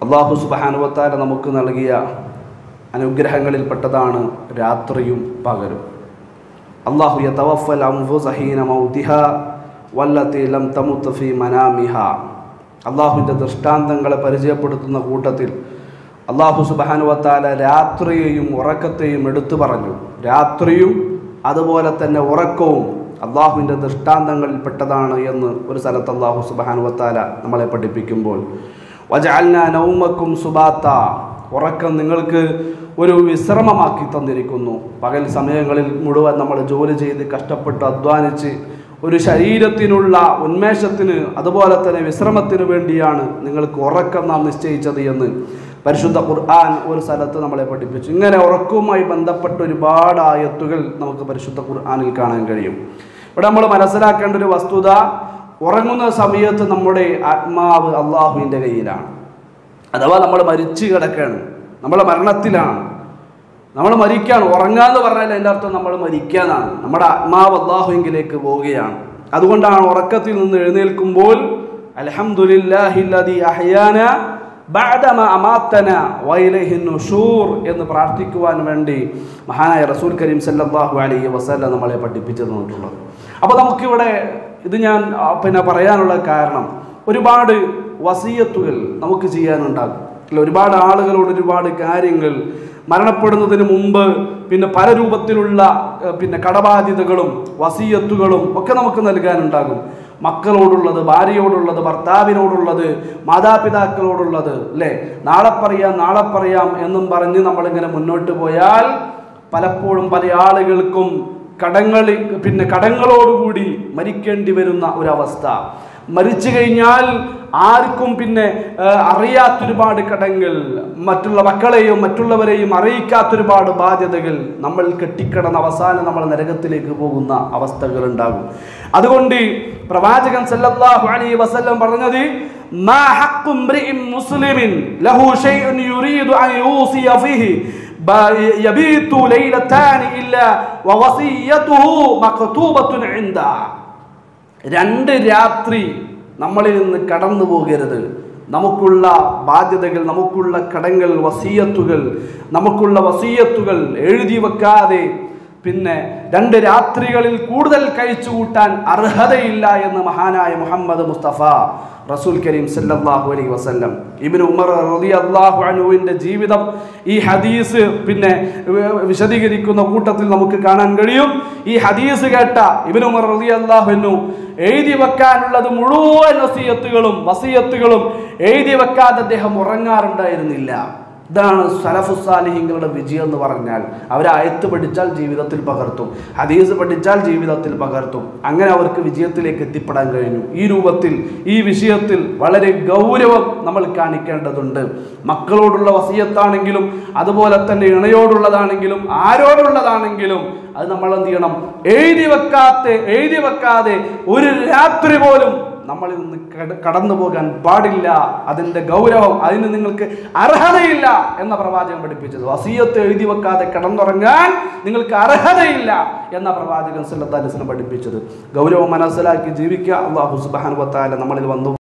അള്ളാഹു സുബാനുവത്താല നമുക്ക് നൽകിയ അനുഗ്രഹങ്ങളിൽപ്പെട്ടതാണ് രാത്രിയും പകലും അള്ളാഹു യതവഫൽ അംഫുസഹീന മൗതിഹ വല്ലത്തി ലം തമുത്ത് ഫീ മനാമിഹ അള്ളാഹുവിൻ്റെ ദൃഷ്ടാന്തങ്ങളെ പരിചയപ്പെടുത്തുന്ന കൂട്ടത്തിൽ അള്ളാഹു സുബാനുവത്താല രാത്രിയെയും ഉറക്കത്തെയും എടുത്തു പറഞ്ഞു രാത്രിയും അതുപോലെ തന്നെ ഉറക്കവും അള്ളാഹുവിൻ്റെ ദൃഷ്ടാന്തങ്ങളിൽപ്പെട്ടതാണ് എന്ന് ഒരു സ്ഥലത്ത് അള്ളാഹു സുബാനുവത്താല നമ്മളെ പഠിപ്പിക്കുമ്പോൾ വജാൽന നൗമക്കും സുബാത്ത ഉറക്കം നിങ്ങൾക്ക് ഒരു വിശ്രമമാക്കി തന്നിരിക്കുന്നു പകൽ സമയങ്ങളിൽ മുഴുവൻ നമ്മൾ ജോലി ചെയ്ത് കഷ്ടപ്പെട്ട് അധ്വാനിച്ച് ഒരു ശരീരത്തിനുള്ള ഉന്മേഷത്തിന് അതുപോലെ തന്നെ വിശ്രമത്തിന് വേണ്ടിയാണ് നിങ്ങൾക്ക് ഉറക്കം നാം നിശ്ചയിച്ചത് എന്ന് പരിശുദ്ധ ഖുർആൻ ഒരു സ്ഥലത്ത് നമ്മളെ പഠിപ്പിച്ചു ഇങ്ങനെ ഉറക്കവുമായി ബന്ധപ്പെട്ട ഒരുപാട് ആയത്തുകൾ നമുക്ക് പരിശുദ്ധ ഖുർആനിൽ കാണാൻ കഴിയും ഇവിടെ നമ്മൾ മനസ്സിലാക്കേണ്ട ഒരു വസ്തുത ഉറങ്ങുന്ന സമയത്ത് നമ്മുടെ ആത്മാവ് അള്ളാഹുവിൻ്റെ കയ്യിലാണ് അഥവാ നമ്മൾ മരിച്ചു കിടക്കുകയാണ് നമ്മളെ മരണത്തിലാണ് നമ്മൾ മരിക്കുകയാണ് ഉറങ്ങാന്ന് പറഞ്ഞാൽ എൻ്റെ അർത്ഥം നമ്മൾ മരിക്കാന്നാണ് നമ്മുടെ ആത്മാവ് അള്ളാഹുവിലേക്ക് പോവുകയാണ് അതുകൊണ്ടാണ് ഉറക്കത്തിൽ നിന്ന് എഴുന്നേൽക്കുമ്പോൾ അൽഹംദുലില്ലാഹില്ലദി അഹ്യാന ബഅദമ അമാത്തന വൈലഹിൻ നുഷൂർ എന്ന് പ്രാർത്ഥിക്കുവാൻ വേണ്ടി മഹാനായ റസൂൽ കരീം സല്ലല്ലാഹു അലൈഹി വസല്ലം നമ്മളെ പഠിപ്പിച്ചു തന്നിട്ടുള്ളത് അപ്പോൾ നമുക്കിവിടെ ഇത് ഞാൻ ആ, പിന്നെ പറയാനുള്ള കാരണം ഒരുപാട് വസീയത്തുകൾ നമുക്ക് ചെയ്യാനുണ്ടാകും അല്ല ഒരുപാട് ആളുകളോട് ഒരുപാട് കാര്യങ്ങൾ മരണപ്പെടുന്നതിന് മുമ്പ് പിന്നെ പല രൂപത്തിലുള്ള ഏഹ്, പിന്നെ കടബാധ്യതകളും വസീയത്തുകളും ഒക്കെ നമുക്ക് നൽകാനുണ്ടാകും മക്കളോടുള്ളത് ഭാര്യയോടുള്ളത് ഭർത്താവിനോടുള്ളത് മാതാപിതാക്കളോടുള്ളത് അല്ലേ നാളെ പറയാം നാളെ പറയാം എന്നും പറഞ്ഞ് നമ്മളിങ്ങനെ മുന്നോട്ട് പോയാൽ പലപ്പോഴും പല ആളുകൾക്കും കടങ്ങളിൽ പിന്നെ കടങ്ങളോടുകൂടി മരിക്കേണ്ടി വരുന്ന ഒരവസ്ഥ മരിച്ചു കഴിഞ്ഞാൽ ആർക്കും പിന്നെ ആ, അറിയാത്തൊരുപാട് കടങ്ങൾ മറ്റുള്ള മക്കളെയും മറ്റുള്ളവരെയും അറിയിക്കാത്തൊരുപാട് ബാധ്യതകൾ നമ്മൾ കെട്ടിക്കിടന്ന അവസാനം നമ്മൾ നരകത്തിലേക്ക് പോകുന്ന അവസ്ഥകൾ ഉണ്ടാകും അതുകൊണ്ട് പ്രവാചകൻ സല്ലല്ലാഹു അലൈഹി വസല്ലം പറഞ്ഞത് മാ ഹഖ്ഖു ഇംറിഇൻ മുസ്ലിമിൻ ലഹു ഷൈഉൻ യുരീദു അൻ യൂസിയ ഫീഹി ബ- യബീതു ലൈലത്താനി ഇല്ല വവസിയതുഹു മക്തൂബത്തുൻ ഇൻദാ രണ്ട് രാത്രി നമ്മളിൽ നിന്ന് കടന്നു പോകരുത് നമുക്കുള്ള ബാധ്യതകൾ നമുക്കുള്ള കടങ്ങൾ വസീയത്തുകൾ നമുക്കുള്ള വസീയത്തുകൾ എഴുതി വെക്കാതെ പിന്നെ രണ്ട് രാത്രികളിൽ കൂടുതൽ കഴിച്ചു കൂട്ടാൻ അർഹതയില്ല എന്ന് മഹാനായ മുഹമ്മദ് മുസ്തഫ റസൂൽ കരീം സല്ലല്ലാഹു അലൈഹി വസല്ലം ഇബ്നു ഉമർ റളിയല്ലാഹു അൻഹുവിന്റെ ജീവിതം ഈ ഹദീസ് പിന്നെ വി- വിശദീകരിക്കുന്ന കൂട്ടത്തിൽ നമുക്ക് കാണാൻ കഴിയും ഈ ഹദീസ് കേട്ട ഇബ്നു ഉമർ റളിയല്ലാഹു അൻഹു എഴുതി വെക്കാനുള്ളത് മുഴുവൻ വസീയത്തുകളും വസീയത്തുകളും എഴുതി വെക്കാതെ അദ്ദേഹം ഉറങ്ങാറുണ്ടായിരുന്നില്ല ഇതാണ് സലഫുസാലിഹിങ്ങളുടെ വിജയം എന്ന് പറഞ്ഞാൽ അവർ ആയത്ത് പഠിച്ചാൽ ജീവിതത്തിൽ പകർത്തും ഹദീസ് പഠിച്ചാൽ ജീവിതത്തിൽ പകർത്തും അങ്ങനെ അവർക്ക് വിജയത്തിലേക്ക് എത്തിപ്പെടാൻ കഴിഞ്ഞു ഈ രൂപത്തിൽ ഈ വിഷയത്തിൽ വളരെ ഗൗരവം നമ്മൾ കാണിക്കേണ്ടതുണ്ട് മക്കളോടുള്ള വസീയത്താണെങ്കിലും അതുപോലെ തന്നെ ഇണയോടുള്ളതാണെങ്കിലും ആരോടുള്ളതാണെങ്കിലും അത് നമ്മൾ എന്ത് ചെയ്യണം എഴുതി വെക്കാത്ത എഴുതി വെക്കാതെ ഒരു രാത്രി പോലും നമ്മളിൽ നിന്ന് കട- കടന്നു പോകാൻ പാടില്ല അതിൻ്റെ ഗൗരവം അതിന് നിങ്ങൾക്ക് അർഹതയില്ല എന്ന പ്രവാചകൻ പഠിപ്പിച്ചത് വസീയത്ത് എഴുതി വെക്കാതെ കിടന്നുറങ്ങാൻ നിങ്ങൾക്ക് അർഹതയില്ല എന്ന പ്രവാചകൻ സല്ലല്ലാഹു അലൈഹി വസല്ലം പഠിപ്പിച്ചത് ഗൗരവം മനസ്സിലാക്കി ജീവിക്കുക അള്ളാഹു സുബ്ഹാനഹു വ തആല നമ്മളിൽ വന്നു